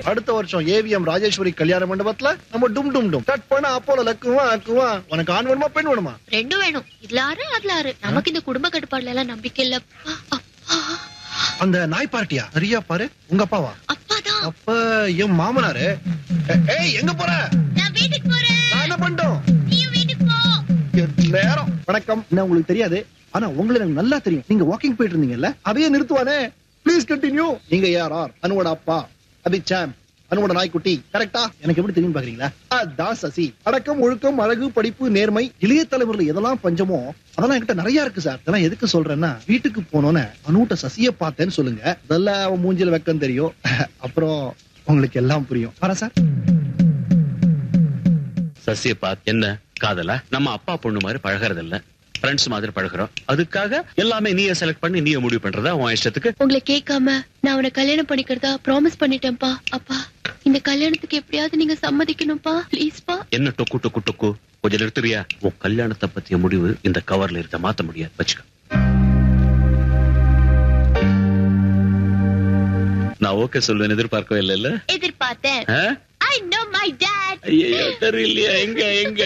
அடுத்த வருஷம் ஏவிஎம் ராஜேஸ்வரி கல்யாண மண்டபத்துல நம்ம டும் டும் டும் கட் பண்ண அப்போல லக்குவா அக்குவா உனக்கு ஆண் வேணுமா பெண் வேணுமா ரெண்டும் வேணும் இதுல ஆறு அதுல ஆறு நமக்கு இந்த குடும்ப கட்டுப்பாடுல எல்லாம் நம்பிக்கை இல்ல அப்பா அந்த நாய் பார்ட்டியா சரியா பாரு உங்க அப்பாவா அப்பாதான் அப்ப என் மாமனாரு ஏ- ஏய் எங்க போற நான் வீட்டுக்கு போறேன் நான் என்ன பண்ணிட்டோம் நீ வீட்டுக்கு போ நேரம் வணக்கம் என்ன உங்களுக்கு தெரியாது ஆனா உங்களை எனக்கு நல்லா தெரியும் நீங்க வாக்கிங் போயிட்டு இருந்தீங்கல்ல அதையே நிறுத்துவானே ப்ளீஸ் கண்டினியூ நீங்க யார் ஆர் அனுவோட அப்பா அபி சாம் அனுவோட நாய்க்குட்டி கரெக்டா எனக்கு எப்படி தெரியும் பாக்குறீங்களா அதான் சசி அடக்கம் ஒழுக்கம் அழகு படிப்பு நேர்மை இளைய தலைமுறையில எதெல்லாம் பஞ்சமோ அதெல்லாம் என்கிட்ட நிறைய இருக்கு சார் இதெல்லாம் எதுக்கு சொல்றேன்னா வீட்டுக்கு போனோன்னு அனுட்ட சசிய பார்த்தேன்னு சொல்லுங்க அதெல்லாம் அவன் மூஞ்சில வெக்கம் தெரியும் அப்புறம் உங்களுக்கு எல்லாம் புரியும் வரேன் சார் சசிய பாத் என்ன காதலா நம்ம அப்பா பொண்ணு மாதிரி பழகிறது இல்ல ஃப்ரெண்ட்ஸ் மாதிரி பழகுறோம் அதுக்காக எல்லாமே நீயே செலக்ட் பண்ணி நீயே முடிவு பண்றதா உன் இஷ்டத்துக்கு உங்களை கேட்காம நான் அவனை கல்யாணம் பண்ணிக்கிறதா ப்ராமிஸ் பண்ணிட்டேன்ப்பா அப்பா இந்த கல்யாணத்துக்கு எப்படியாவது நீங்க சம்மதிக்கணும்ப்பா ப்ளீஸ்ப்பா என்ன டொக்கு டொக்கு டொக்கு கொஞ்சம் நிறுத்துறியா உன் கல்யாணத்தை பத்திய முடிவு இந்த கவர்ல இருக்க மாத்த முடியாது வச்சுக்க நான் ஓகே சொல்வேன் எதிர்பார்க்கவே இல்ல இல்ல எதிர்பார்த்தேன் ஐ நோ மை டாட் ஐயோ தெரியலையா எங்க எங்க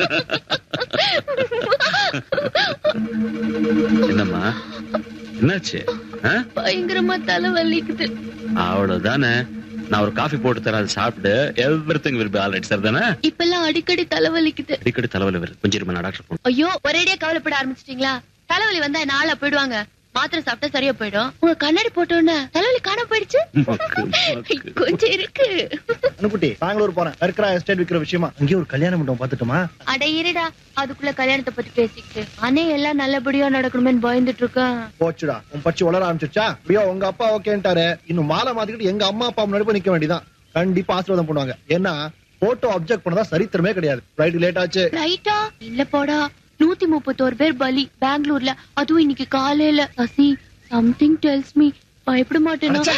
என்னம்மா என்னாச்சு ஆ? பயங்கரமா தலை வலிக்குது அவ்வளவுதானே நான் ஒரு காஃபி போட்டு தரேன் அதை சாப்பிட்டு everything will be all right sir தானே இப்பெல்லாம் அடிக்கடி தலை வலிக்குது அடிக்கடி தலைவலி வருது கொஞ்சம் இருமா, நான் டாக்டர் போகணும் ஐயோ ஒரேடியா கவலைப்பட ஆரம்பிச்சிட்டீங்களா தலைவலி வந்தா என்ன ஆளா போயிடுவாங்க மாத்திரை சாப்பிட்டா சரியா போயிடும் உங்க கண்ணாடி போட்டோன்னு தலைவலி காணாம போயிடுச்சு மக்கு, மக்கு. கொஞ்சம் இருக்கு அனுக்குட்டி பெங்களூர் போறேன் கற்கரா எஸ்டேட் விக்கிற விஷயமா அங்கேயே ஒரு கல்யாண மண்டபம் பாத்துட்டுமா அட இருடா அதுக்குள்ள கல்யாணத்தை பத்தி பேசிக்கிட்டு அண்ணே எல்லாம் நல்லபடியா நடக்கணுமேன்னு பயந்துட்டு இருக்கேன் போச்சுடா உன் பச்சு வளர ஆரம்பிச்சிருச்சா அப்படியோ உங்க அப்பா ஓகேன்ட்டாரு இன்னும் மாலை மாத்திக்கிட்டு எங்க அம்மா அப்பா முன்னாடி போய் நிக்க வேண்டியதான் கண்டிப்பா ஆசீர்வாதம் பண்ணுவாங்க ஏன்னா போட்டோ அப்செக்ட் பண்ணதா சரித்திரமே கிடையாது ஃபிளைட் லேட் ஆச்சு ரைட்டா இல்ல போடா நூத்தி முப்பத்தோரு பேர் பலி பெங்களூர்ல அதுவும் இன்னைக்கு காலையில சசி சம்திங் டெல்ஸ் மீ பயப்பட மாட்டேனா ಅಚ್ಚ.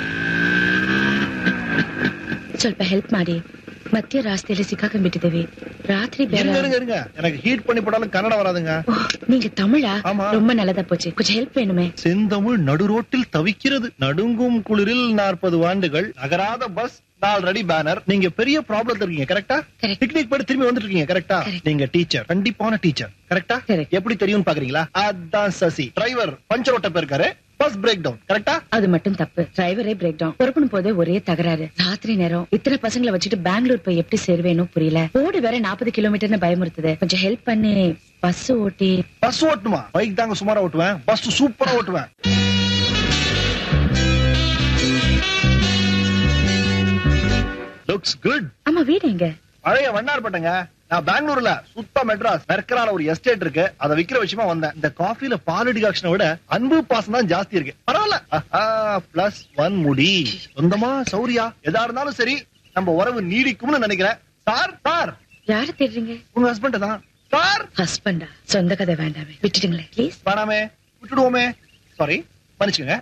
ಸ್ವಲ್ಪ ಹೆಲ್ಪ್ ಮಾಡಿ ಮತ್ತೆ ರಾಸ್ತೆಯಲ್ಲಿ ಸಿಕ್ಕಾಕೊಂಡ್ಬಿಟ್ಟಿದ್ದೇವೆ ರಾತ್ರಿ ಬೇರೆ இருங்க இருங்க இருங்க எனக்கு ஹீட் பண்ணி போட்டாலும் கன்னடம் வராதுங்க ஓ, நீங்க தமிழா ஆமா. ரொம்ப நல்லதா போச்சு கொஞ்சம் ஹெல்ப் வேணுமே செந்தமிழ் நடுரோட்டில் தவிக்கிறது நடுங்கும் குளிரில் நாற்பது ஆண்டுகள் நகராத பஸ் ஆல்ரெடி பேனர் நீங்க பெரிய ப்ராப்ளம் இருக்கீங்க கரெக்டா Correct. பிக்னிக் போயிட்டு திரும்பி வந்துட்டு இருக்கீங்க கரெக்டா Correct. நீங்க டீச்சர் கண்டிப்பான டீச்சர் கரெக்டா Correct. எப்படி தெரியும் பாக்குறீங்களா அதான் சசி டிரைவர் பஞ்சர் ஓட்ட போயிருக்காரு பஸ் பிரேக் டவுன் கரெக்டா அது மட்டும் தப்பு டிரைவரே பிரேக் டவுன் புறப்படும் போதே ஒரே தகராறு ராத்திரி நேரம் இத்தனை பசங்களை வச்சுட்டு பெங்களூர் போய் எப்படி சேருவேனோ புரியல ரோடு வேற நாற்பது கிலோமீட்டர்னு பயமுறுத்துது கொஞ்சம் ஹெல்ப் பண்ணி பஸ் ஓட்டி பஸ் ஓட்டுமா பைக் தாங்க சுமாரா ஓட்டுவேன் பஸ் சூப்பரா ஓட்டுவேன் லுக்ஸ் குட் ஆமா வீடு எங்க பழைய வண்ணார்பட்டங்க நான் பெங்களூர்ல சுத்த மெட்ராஸ் மெர்க்கரால ஒரு எஸ்டேட் இருக்கு அதை விக்கிற விஷயமா வந்தேன் இந்த காஃபில பால் டிகாக்ஷனை விட அன்பு பாசம் தான் ஜாஸ்தி இருக்கு பரவாயில்ல பிளஸ் ஒன் முடி சொந்தமா சௌரியா எதா இருந்தாலும் சரி நம்ம உறவு நீடிக்கும்னு நினைக்கிறேன் சார் சார் யாரு தேடுறீங்க உங்க ஹஸ்பண்ட் தான் சார் ஹஸ்பண்டா சொந்த கதை வேண்டாமே விட்டுடுங்களேன் ப்ளீஸ் வேணாமே விட்டுடுவோமே சாரி மன்னிச்சுக்கங்க